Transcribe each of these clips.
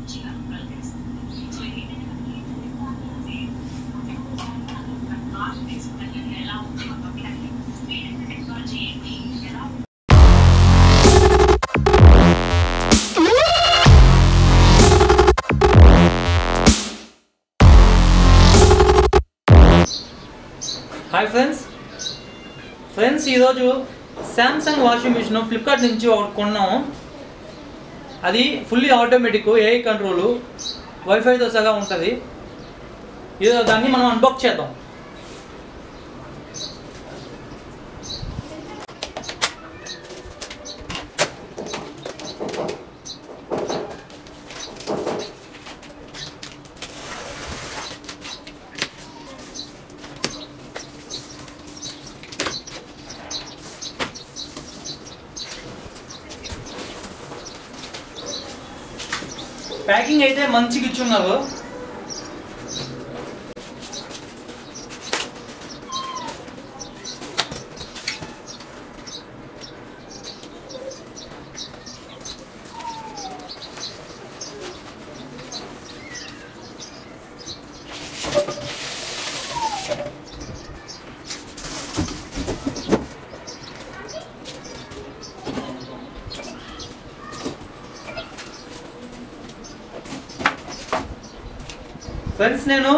hi friends friends ఈరోజు Samsung washing machine Flipkart నుంచి ఒకటి కొన్నాము అది ఫుల్లీ ఆటోమేటిక్ ఏఐ కంట్రోల్ వైఫైతో సగా ఉంటుంది ఈరోజు దాన్ని మనం అన్బాక్స్ చేద్దాం ప్యాకింగ్ అయితే మంచిగా ఇచ్చున్నారు ఫ్రెండ్స్ నేను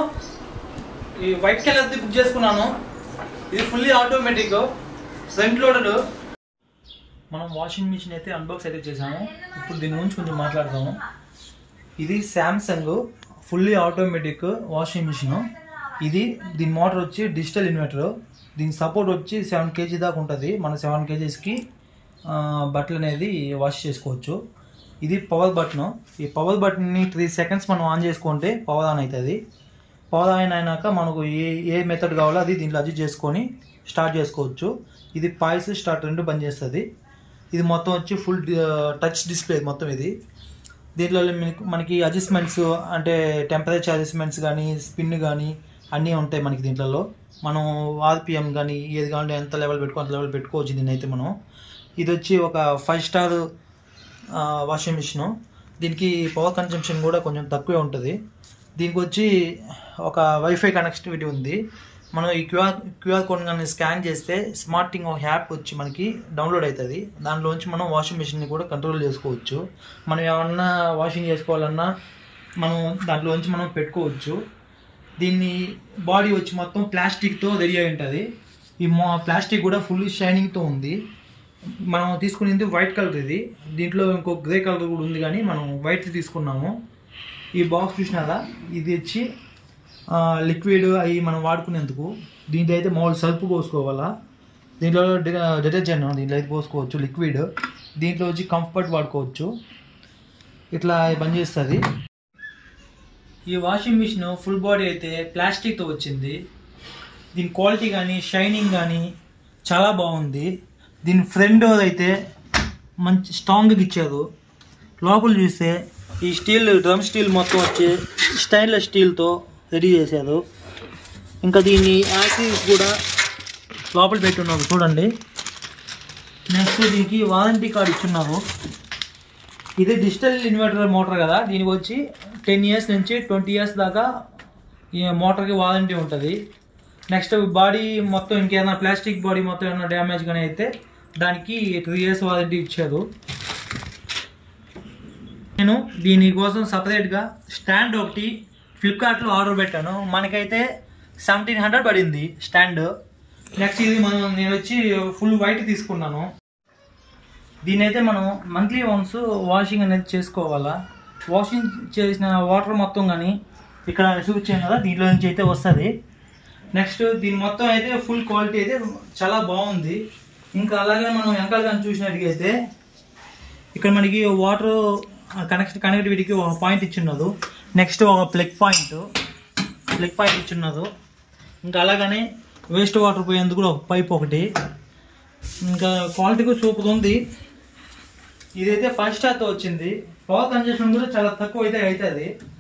ఈ వైట్ కలర్ది బుక్ చేసుకున్నాను ఇది ఫుల్లీ ఆటోమేటిక్ ఫ్రంట్ లోడెడ్ మనం వాషింగ్ మిషన్ అయితే అన్బాక్స్ అయితే చేసాము ఇప్పుడు దీని గురించి కొంచెం మాట్లాడదాము ఇది Samsung fully automatic washing machine ఇది దీని మోటార్ వచ్చి డిజిటల్ ఇన్వర్టర్ దీని సపోర్ట్ వచ్చి సెవెన్ కేజీ దాకా ఉంటుంది మన సెవెన్ కేజీస్కి బట్టలు అనేది వాష్ చేసుకోవచ్చు ఇది పవర్ బటన్ ఈ పవర్ బటన్ని త్రీ సెకండ్స్ మనం ఆన్ చేసుకుంటే పవర్ ఆన్ అవుతుంది పవర్ ఆన్ అయినాక మనకు ఏ ఏ మెథడ్ కావాలో అది దీంట్లో అడ్జస్ట్ చేసుకొని స్టార్ట్ చేసుకోవచ్చు ఇది పాయిస్ స్టార్ట్ రెండు బంద్ చేస్తుంది ఇది మొత్తం వచ్చి ఫుల్ టచ్ డిస్ప్లే మొత్తం ఇది దీంట్లో మనకి- మనకి అడ్జస్ట్మెంట్స్ అంటే టెంపరేచర్ అడ్జస్ట్మెంట్స్ కానీ స్పిన్ కానీ అన్నీ ఉంటాయి మనకి దీంట్లో మనం ఆర్పిఎం కానీ ఏది కావాలంటే ఎంత లెవెల్ పెట్టుకో అంత లెవెల్ పెట్టుకోవచ్చు దీన్ని అయితే మనం ఇది వచ్చి ఒక ఫైవ్ స్టార్ వాషింగ్ మిషన్ దీనికి పవర్ కన్జంప్షన్ కూడా కొంచెం తక్కువే ఉంటుంది దీనికి వచ్చి ఒక వైఫై కనెక్టివిటీ ఉంది మనం ఈ క్యూఆర్ క్యూఆర్ కోడ్ కానీ స్కాన్ చేస్తే స్మార్టింగ్ ఒక యాప్ వచ్చి మనకి డౌన్లోడ్ అవుతుంది దాంట్లోంచి మనం వాషింగ్ మిషన్ని కూడా కంట్రోల్ చేసుకోవచ్చు మనం ఏమన్నా వాషింగ్ చేసుకోవాలన్నా మనం దాంట్లోంచి మనం పెట్టుకోవచ్చు దీన్ని బాడీ వచ్చి మొత్తం ప్లాస్టిక్తో రెడీ అయి ఉంటుంది ఈ మో ప్లాస్టిక్ కూడా ఫుల్ షైనింగ్తో ఉంది మనం తీసుకునేది వైట్ కలర్ ఇది దీంట్లో ఇంకో గ్రే కలర్ కూడా ఉంది కానీ మనం వైట్ తీసుకున్నాము ఈ బాక్స్ చూసినారా ఇది వచ్చి లిక్విడ్ అవి మనం వాడుకునేందుకు దీంట్లో అయితే మామూలు సర్పు పోసుకోవాలా దీంట్లో డిటర్జెంట్ దీంట్లో అయితే పోసుకోవచ్చు లిక్విడ్ దీంట్లో వచ్చి కంఫర్ట్ వాడుకోవచ్చు ఇట్లా బంద్ చేస్తుంది ఈ వాషింగ్ మిషన్ ఫుల్ బాడీ అయితే ప్లాస్టిక్తో వచ్చింది దీని క్వాలిటీ కానీ షైనింగ్ కానీ చాలా బాగుంది దీని ఫ్రంట్ డోర్ అయితే మంచి స్ట్రాంగ్గా ఇచ్చారు లోపల చూస్తే ఈ స్టీల్ డ్రమ్ స్టీల్ మొత్తం వచ్చి స్టైన్లెస్ స్టీల్తో రెడీ చేశారు ఇంకా దీన్ని యాక్సిస్ కూడా లోపల పెట్టున్నారు చూడండి నెక్స్ట్ దీనికి వారంటీ కార్డు ఇచ్చున్నారు ఇది డిజిటల్ ఇన్వర్టర్ మోటార్ కదా దీనికి వచ్చి టెన్ ఇయర్స్ నుంచి ట్వంటీ ఇయర్స్ దాకా ఈ మోటార్కి వారంటీ ఉంటుంది నెక్స్ట్ బాడీ మొత్తం ఇంకేమైనా ప్లాస్టిక్ బాడీ మొత్తం ఏమైనా డ్యామేజ్ కానీ అయితే దానికి త్రీ ఇయర్స్ వారంటీ ఇచ్చారు నేను దీనికోసం సపరేట్గా స్టాండ్ ఒకటి ఫ్లిప్కార్ట్లో ఆర్డర్ పెట్టాను మనకైతే సెవెంటీన్ హండ్రెడ్ పడింది స్టాండ్ నెక్స్ట్ ఇది మనం నేను వచ్చి ఫుల్ వైట్ తీసుకున్నాను దీని అయితే మనం మంత్లీ వన్స్ వాషింగ్ అనేది చేసుకోవాలా వాషింగ్ చేసిన వాటర్ మొత్తం కానీ ఇక్కడ చూపించాను కదా దీంట్లో నుంచి అయితే వస్తుంది నెక్స్ట్ దీని మొత్తం అయితే ఫుల్ క్వాలిటీ అయితే చాలా బాగుంది ఇంకా అలాగే మనం వెనకాల కానీ చూసినట్టుగైతే ఇక్కడ మనకి వాటర్ కనెక్ట్ కనెక్టివిటీకి ఒక పాయింట్ ఇచ్చున్నది నెక్స్ట్ ఒక ప్లగ్ పాయింట్ ప్లగ్ పాయింట్ ఇచ్చున్నది ఇంకా అలాగనే వేస్ట్ వాటర్ పోయేందుకు కూడా ఒక పైప్ ఒకటి ఇంకా క్వాలిటీ కూడా సూపర్ ఉంది ఇదైతే ఫైవ్ స్టార్తో వచ్చింది పవర్ కన్జెషన్ కూడా చాలా తక్కువ అయితే అవుతుంది